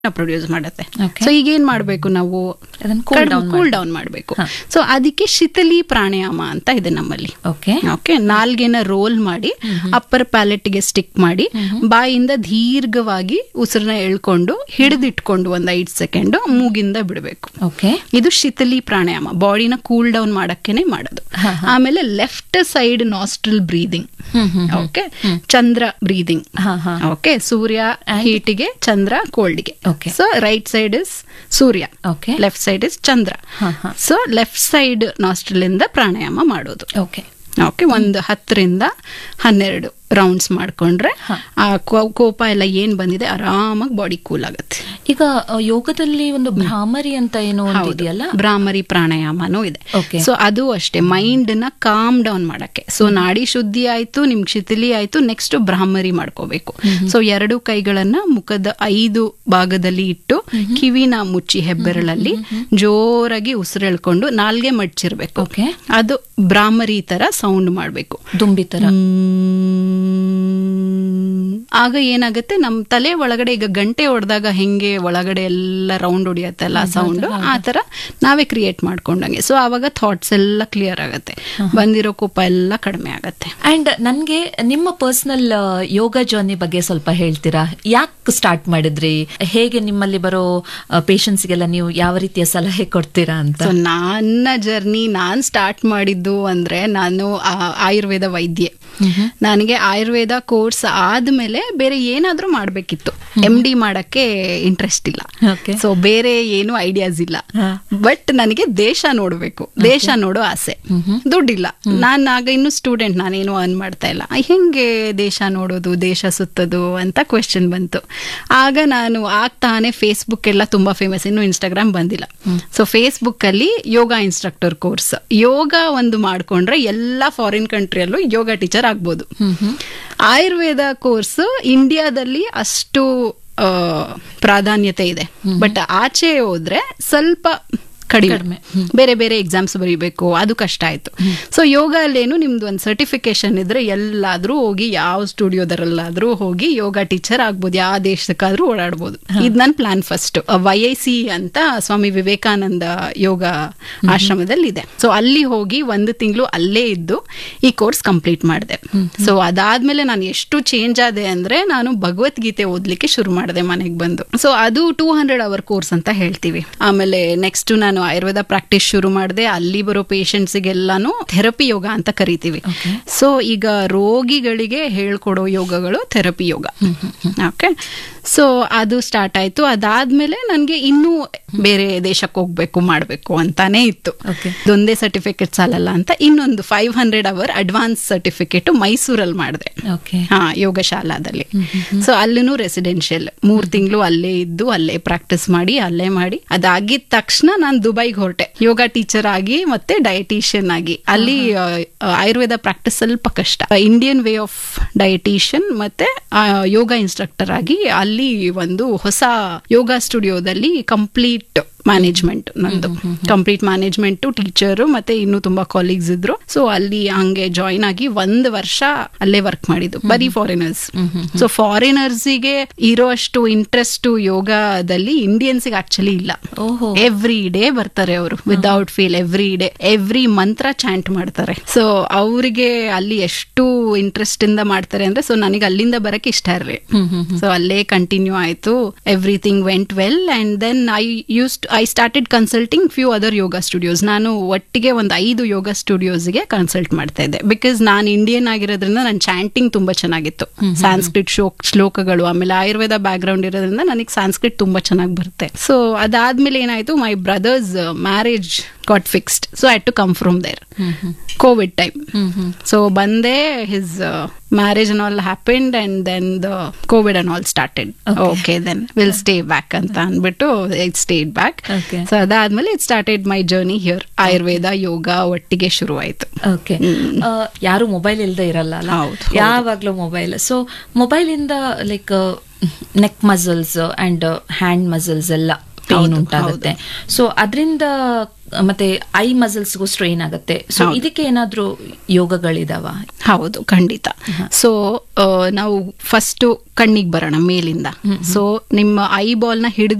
Produce ಮಾಡುತ್ತೆ Okay. So ಈಗ ಏನ್ ಮಾಡ್ಬೇಕು ನಾವು ಅದನ್ನ cool down ಕೂಲ್ ಮಾಡ್ಬೇಕು. ಡೌನ್ ಮಾಡಬೇಕು ಸೊ ಅದಕ್ಕೆ ಶಿಥಿಲಿ ಪ್ರಾಣಾಯಾಮ ಅಂತ ಇದೆ ನಮ್ಮಲ್ಲಿ ಓಕೆ ಓಕೆ ನಾಲ್ಗೆನ ರೋಲ್ ಮಾಡಿ ಅಪ್ಪರ್ ಪ್ಯಾಲೆಟ್ಗೆ ಸ್ಟಿಕ್ ಮಾಡಿ ಬಾಯಿಂದ ದೀರ್ಘವಾಗಿ ಉಸಿರನ್ನ ಎಳ್ಕೊಂಡು ಹಿಡಿದಿಟ್ಕೊಂಡು ಒಂದ್ ಐದ್ ಸೆಕೆಂಡ್ ಮೂಗಿಂದ ಬಿಡಬೇಕು ಓಕೆ ಇದು ಶಿಥಿಲಿ ಪ್ರಾಣಾಯಾಮ ಬಾಡಿನ ಕೂಲ್ ಡೌನ್ ಮಾಡಕ್ಕೇನೆ ಮಾಡೋದು ಆಮೇಲೆ left side nostril breathing okay ಚಂದ್ರ ಬ್ರೀದಿಂಗ್ ಹಾ ಹಾ ಓಕೆ ಸೂರ್ಯ ಹೀಟಿಗೆ ಚಂದ್ರ ಕೋಲ್ಡ್ಗೆ Okay. So right side is ಸೂರ್ಯ ಓಕೆ ಲೆಫ್ಟ್ ಸೈಡ್ ಇಸ್ ಚಂದ್ರ ಹಾ ಹಾ ಸೊ ಲೆಫ್ಟ್ ಸೈಡ್ ನಾಸ್ಟ್ರಲ್ ಇಂದ ಪ್ರಾಣಾಯಾಮ ಮಾಡೋದು ಓಕೆ ಓಕೆ ಒಂದು ಹತ್ತರಿಂದ ಹನ್ನೆರಡು ರೌಂಡ್ಸ್ ಮಾಡ್ಕೊಂಡ್ರೆ ಆ ಕೋ- ಕೋಪ ಎಲ್ಲ ಏನ್ ಬಂದಿದೆ ಆರಾಮಾಗಿ ಬಾಡಿ ಕೂಲ್ ಆಗುತ್ತೆ ಈಗ ಅ, ಯೋಗದಲ್ಲಿ ಒಂದು ಭ್ರಾಮರಿ ಅಂತ ಏನೋ ಒಂದು ಇದೆಯಲ್ಲ ಭ್ರಾಮರಿ ಪ್ರಾಣಾಯಾಮನೂ ಇದೆ Okay. ಸೊ ಅದು ಅಷ್ಟೇ ಮೈಂಡ್ ನ ಕಾಮ್ ಡೌನ್ ಮಾಡಕ್ಕೆ ಸೊ ನಾಡಿ ಶುದ್ಧಿ ಆಯ್ತು ನಿಮ್ಗೆ ಶಿಥಿಲಿ ಆಯ್ತು ನೆಕ್ಸ್ಟ್ ಭ್ರಾಮರಿ ಮಾಡ್ಕೋಬೇಕು ಸೊ ಎರಡು ಕೈಗಳನ್ನ ಮುಖದ ಐದು ಭಾಗದಲ್ಲಿ ಇಟ್ಟು ಕಿವಿನ ಮುಚ್ಚಿ ಹೆಬ್ಬೆರಳಲ್ಲಿ ಜೋರಾಗಿ ಉಸಿರೆಳ್ಕೊಂಡು ನಾಲ್ಗೆ ಮಡ್ಚಿರ್ಬೇಕು ಓಕೆ ಅದು ಭ್ರಾಮರಿ ತರ ಸೌಂಡ್ ಮಾಡ್ಬೇಕು ದುಂಬಿ ತರ ಆಗ ಏನಾಗುತ್ತೆ ನಮ್ ತಲೆ ಒಳಗಡೆ ಈಗ ಗಂಟೆ ಹೊಡೆದಾಗ ಹೆಂಗೆ ಒಳಗಡೆ ಎಲ್ಲ ರೌಂಡ್ ಹೊಡಿಯತ್ತಲ್ಲ ಸೌಂಡ್ ಆ ತರ ನಾವೇ ಕ್ರಿಯೇಟ್ ಮಾಡ್ಕೊಂಡಂಗೆ ಸೊ ಆವಾಗ ಥಾಟ್ಸ್ ಎಲ್ಲ ಕ್ಲಿಯರ್ ಆಗತ್ತೆ ಬಂದಿರೋ ಕೋಪ ಎಲ್ಲ ಕಡಿಮೆ ಆಗತ್ತೆ ಅಂಡ್ ನನ್ಗೆ ನಿಮ್ಮ ಪರ್ಸನಲ್ ಯೋಗ ಜರ್ನಿ ಬಗ್ಗೆ ಸ್ವಲ್ಪ ಹೇಳ್ತೀರಾ ಯಾಕೆ ಸ್ಟಾರ್ಟ್ ಮಾಡಿದ್ರಿ ಹೇಗೆ ನಿಮ್ಮಲ್ಲಿ ಬರೋ ಪೇಷಂಟ್ಸ್ಗೆಲ್ಲ ನೀವು ಯಾವ ರೀತಿಯ ಸಲಹೆ ಕೊಡ್ತೀರಾ ಅಂತ ಸೊ ನನ್ನ ಜರ್ನಿ ನಾನ್ ಸ್ಟಾರ್ಟ್ ಮಾಡಿದ್ದು ಅಂದ್ರೆ ನಾನು ಆ- ಆಯುರ್ವೇದ ವೈದ್ಯೆ ನನಗೆ ಆಯುರ್ವೇದ ಕೋರ್ಸ್ ಆದ್ಮೇಲೆ ಬೇರೆ ಏನಾದ್ರೂ ಮಾಡ್ಬೇಕಿತ್ತು ಎಂ ಡಿ ಮಾಡಕ್ಕೆ ಇಂಟ್ರೆಸ್ಟ್ ಇಲ್ಲ Okay. ಸೊ ಬೇರೆ ಏನು ಐಡಿಯಾಸ್ ಇಲ್ಲ ಹಾ. ಬಟ್ ನನಗೆ ದೇಶ ನೋಡ್ಬೇಕು ದೇಶ ನೋಡೋ ಆಸೆ ದುಡ್ಡಿಲ್ಲ ನಾನು ಆಗ ಇನ್ನು ಸ್ಟೂಡೆಂಟ್ ನಾನೇನು ಅರ್ನ್ ಮಾಡ್ತಾ ಇಲ್ಲ ಹೆಂಗೆ ದೇಶ ನೋಡೋದು ದೇಶ ಸುತ್ತೋದು ಅಂತ ಕ್ವೆಶನ್ ಬಂತು ಆಗ ನಾನು ಆಗ್ತಾನೆ ಫೇಸ್ಬುಕ್ ಎಲ್ಲ ತುಂಬಾ ಫೇಮಸ್ ಇನ್ನು ಇನ್ಸ್ಟಾಗ್ರಾಮ್ ಬಂದಿಲ್ಲ ಸೊ ಫೇಸ್ಬುಕ್ ಅಲ್ಲಿ ಯೋಗ ಇನ್ಸ್ಟ್ರಕ್ಟರ್ ಕೋರ್ಸ್ ಯೋಗ ಒಂದು ಮಾಡ್ಕೊಂಡ್ರೆ ಎಲ್ಲಾ ಫಾರಿನ್ ಕಂಟ್ರಿಯಲ್ಲೂ ಯೋಗ ಟೀಚರ್ ಆಗ್ಬೋದು ಆಯುರ್ವೇದ ಕೋರ್ಸ್ ಇಂಡಿಯಾದಲ್ಲಿ ಅಷ್ಟು ಆ, ಪ್ರಾಧಾನ್ಯತೆ ಇದೆ ಬಟ್ ಆಚೆ ಹೋದ್ರೆ ಸ್ವಲ್ಪ ಕಡಿಮೆ ಕಡಿಮೆ. ಬೇರೆ ಬೇರೆ ಎಕ್ಸಾಮ್ಸ್ ಬರೀಬೇಕು ಅದು ಕಷ್ಟ ಆಯ್ತು ಸೊ ಯೋಗ ಅಲ್ಲೇನು ನಿಮ್ದು ಒಂದು ಸರ್ಟಿಫಿಕೇಶನ್ ಇದ್ರೆ ಎಲ್ಲಾದ್ರೂ ಹೋಗಿ ಯಾವ ಸ್ಟುಡಿಯೋದರಲ್ಲಾದ್ರೂ ಹೋಗಿ ಯೋಗ ಟೀಚರ್ ಆಗ್ಬೋದು ಯಾವ ದೇಶಕ್ಕಾದ್ರೂ ಓಡಾಡ್ಬೋದು ಇದು ನನ್ನ plan first why I see ಅಂತ ಸ್ವಾಮಿ ವಿವೇಕಾನಂದ ಯೋಗ ಆಶ್ರಮದಲ್ಲಿ ಇದೆ ಸೊ ಅಲ್ಲಿ ಹೋಗಿ ಒಂದು ತಿಂಗಳು ಅಲ್ಲೇ ಇದ್ದು ಈ ಕೋರ್ಸ್ ಕಂಪ್ಲೀಟ್ ಮಾಡಿದೆ ಸೊ ಅದಾದ್ಮೇಲೆ ನಾನು ಎಷ್ಟು ಚೇಂಜ್ ಆದೆ ಅಂದ್ರೆ ನಾನು ಭಗವದ್ಗೀತೆ ಓದ್ಲಿಕ್ಕೆ ಶುರು ಮಾಡಿದೆ ಮನೆಗೆ ಬಂದು ಸೊ ಅದು ಟೂ ಹಂಡ್ರೆಡ್ ಅವರ್ ಕೋರ್ಸ್ ಅಂತ ಹೇಳ್ತೀವಿ ಆಮೇಲೆ ನೆಕ್ಸ್ಟ್ ನಾನು ಆಯುರ್ವೇದ ಪ್ರಾಕ್ಟೀಸ್ ಶುರು ಮಾಡಿದೆ ಅಲ್ಲಿ ಬರೋ ಪೇಷಂಟ್ಸಿಗೆಲ್ಲಾನು ಥೆರಪಿ ಯೋಗ ಅಂತ ಕರಿತೀವಿ ಸೊ ಈಗ ರೋಗಿಗಳಿಗೆ ಹೇಳ್ಕೊಡೋ ಯೋಗಗಳು ಥೆರಪಿ ಯೋಗ ಓಕೆ ಸೊ ಅದು ಸ್ಟಾರ್ಟ್ ಆಯ್ತು ಅದಾದ್ಮೇಲೆ ನನಗೆ ಇನ್ನೂ ಬೇರೆ ದೇಶಕ್ಕೆ ಹೋಗ್ಬೇಕು ಮಾಡಬೇಕು ಅಂತಾನೆ ಇತ್ತು Okay. ಇದೊಂದೇ ಸರ್ಟಿಫಿಕೇಟ್ ಸಾಲಲ್ಲ ಅಂತ ಇನ್ನೊಂದು five hundred hour advance certificate ಮೈಸೂರಲ್ಲಿ ಮಾಡಿದೆ ಓಕೆ ಹಾ ಯೋಗಶಾಲಾದಲ್ಲಿ ಸೊ ಅಲ್ಲೂ ರೆಸಿಡೆನ್ಷಿಯಲ್ ಮೂರ್ ತಿಂಗಳು ಅಲ್ಲೇ ಇದ್ದು ಅಲ್ಲೇ ಪ್ರಾಕ್ಟೀಸ್ ಮಾಡಿ ಅಲ್ಲೇ ಮಾಡಿ ಅದಾಗಿದ ತಕ್ಷಣ ನಾನು ದುಬೈಗೆ ಹೊರಟೆ ಯೋಗ ಟೀಚರ್ ಆಗಿ ಮತ್ತೆ ಡಯಟಿಷಿಯನ್ ಆಗಿ ಅಲ್ಲಿ ಆ, ಆಯುರ್ವೇದ ಪ್ರಾಕ್ಟೀಸ್ ಸ್ವಲ್ಪ ಕಷ್ಟ ಇಂಡಿಯನ್ ವೇ ಆಫ್ ಡಯಟಿಷಿಯನ್ ಮತ್ತೆ ಆ, ಯೋಗ ಇನ್ಸ್ಟ್ರಕ್ಟರ್ ಆಗಿ ಅಲ್ಲಿ ಒಂದು ಹೊಸ ಯೋಗ ಸ್ಟುಡಿಯೋದಲ್ಲಿ ಕಂಪ್ಲೀಟ್ ಮ್ಯಾನೇಜ್ಮೆಂಟ್ ನಂದು ಕಂಪ್ಲೀಟ್ ಮ್ಯಾನೇಜ್ಮೆಂಟ್ ಟೀಚರು ಮತ್ತೆ ಇನ್ನು ತುಂಬಾ ಕಾಲೀಗ್ಸ್ ಇದ್ರು ಸೊ ಅಲ್ಲಿ ಹಂಗೆ ಜಾಯಿನ್ ಆಗಿ ಒಂದ್ ವರ್ಷ ಅಲ್ಲೇ ವರ್ಕ್ ಮಾಡಿದ್ದು ಬರೀ ಫಾರಿನರ್ಸ್ ಸೊ ಫಾರಿನರ್ಸಿಗೆ ಇರೋ ಅಷ್ಟು ಇಂಟ್ರೆಸ್ಟ್ ಯೋಗದಲ್ಲಿ ಇಂಡಿಯನ್ಸ್ಗೆ ಆಕ್ಚುಲಿ ಇಲ್ಲ ಓಹೋ ಎವ್ರಿ ಡೇ ಬರ್ತಾರೆ ಅವರು without feel every day every ಮಂತ್ರ ಚಾಂಟ್ ಮಾಡ್ತಾರೆ ಸೊ ಅವರಿಗೆ ಅಲ್ಲಿ ಎಷ್ಟು ಇಂಟ್ರೆಸ್ಟ್ ಇಂದ ಮಾಡ್ತಾರೆ ಅಂದ್ರೆ ಸೊ ನನಗೆ ಅಲ್ಲಿಂದ ಬರಕ್ಕೆ ಇಷ್ಟ ಇರಲಿ ಸೊ ಅಲ್ಲೇ ಕಂಟಿನ್ಯೂ ಆಯ್ತು everything went well and then I use I started consulting few other yoga studios ನಾನು ಒಟ್ಟಿಗೆ ಒಂದು ಐದು ಯೋಗ ಸ್ಟುಡಿಯೋಸ್ಗೆ ಕನ್ಸಲ್ಟ್ ಮಾಡ್ತಾ ಇದ್ದೆ ಬಿಕಾಸ್ ನಾನು ಇಂಡಿಯನ್ ಆಗಿರೋದ್ರಿಂದ ನನ್ನ ಚಾಂಟಿಂಗ್ ತುಂಬಾ ಚೆನ್ನಾಗಿತ್ತು ಸಾಂಸ್ಕ್ರಿಟ್ ಶೋ ಶ್ಲೋಕಗಳು ಆಮೇಲೆ ಆಯುರ್ವೇದ ಬ್ಯಾಕ್ ಗ್ರೌಂಡ್ ಇರೋದ್ರಿಂದ ನನಗೆ ಸಾಂಸ್ಕ್ರಿಟ್ ತುಂಬಾ ಚೆನ್ನಾಗಿ ಬರುತ್ತೆ ಸೊ ಅದಾದ್ಮೇಲೆ ಏನಾಯ್ತು my brother's marriage got fixed so I to come from there COVID time so ಬಂದೆ his marriage and all happened and then the COVID and all started okay then will stay back ಅಂತ ಅಂದ್ಬಿಟ್ಟು it stayed back Okay. So ಅದಾದ್ಮೇಲೆ it started my journey here ಆಯುರ್ವೇದ ಯೋಗ ಒಟ್ಟಿಗೆ ಶುರುವಾಯ್ತು okay ಯಾರು mobile ಇಲ್ಲದೆ ಇರಲ್ಲ ಅಲ್ಲ ಹೌದು, ಹೌದು. ಯಾವಾಗ್ಲೂ ಮೊಬೈಲ್ ಸೊ ಮೊಬೈಲ್ ಇಂದ like neck muscles and hand muscles ಎಲ್ಲ ಪೇನ್ ಉಂಟಾಗುತ್ತೆ ಸೊ ಅದರಿಂದ ಮತ್ತೆ ಐ ಮಸಲ್ಸ್ಗೂ ಸ್ಟ್ರೈನ್ ಆಗುತ್ತೆ ಸೊ ಇದಕ್ಕೆ ಏನಾದ್ರೂ ಯೋಗಗಳಿದಾವ ಹೌದು ಖಂಡಿತ ಸೊ ನಾವು ಫಸ್ಟ್ ಕಣ್ಣಿಗೆ ಬರೋಣ ಮೇಲಿಂದ ಸೊ ನಿಮ್ಮ ಐ ಬಾಲ್ ನ ಹಿಡಿದು